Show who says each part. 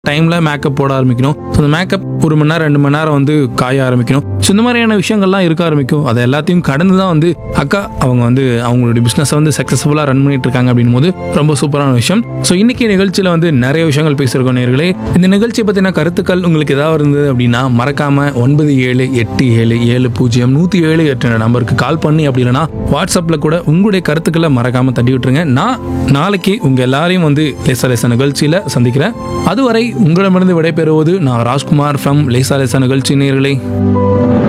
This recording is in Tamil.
Speaker 1: டைமில் மேக்கப் போட ஆரம்பிக்கணும் ஸோ அந்த மேக்கப் ஒரு மணி நேரம் ரெண்டு மணி நேரம் வந்து காய ஆரம்பிக்கணும் ஸோ இந்த மாதிரியான விஷயங்கள்லாம் இருக்க ஆரம்பிக்கும் அதை எல்லாத்தையும் கடந்து தான் வந்து அக்கா அவங்க வந்து அவங்களுடைய பிஸ்னஸை வந்து சக்ஸஸ்ஃபுல்லாக ரன் பண்ணிட்டு இருக்காங்க அப்படின் போது ரொம்ப சூப்பரான விஷயம் ஸோ இன்னைக்கு நிகழ்ச்சியில் வந்து நிறைய விஷயங்கள் பேசியிருக்கோம் நேர்களே இந்த நிகழ்ச்சியை பற்றின கருத்துக்கள் உங்களுக்கு ஏதாவது இருந்தது அப்படின்னா மறக்காம ஒன்பது ஏழு எட்டு ஏழு ஏழு பூஜ்ஜியம் நூற்றி ஏழு எட்டு நம்பருக்கு கால் பண்ணி அப்படி இல்லைனா வாட்ஸ்அப்பில் கூட உங்களுடைய கருத்துக்களை மறக்காம தட்டி விட்டுருங்க நான் நாளைக்கு உங்கள் எல்லாரையும் வந்து லேசா லேசா நிகழ்ச்சியில் சந்திக்கிறேன் அதுவரை உங்களிடமிருந்து விடைபெறுவது நான் ராஜ்குமார் ஃப்ரம் லேசா லேசா நிகழ்ச்சி நேர்களே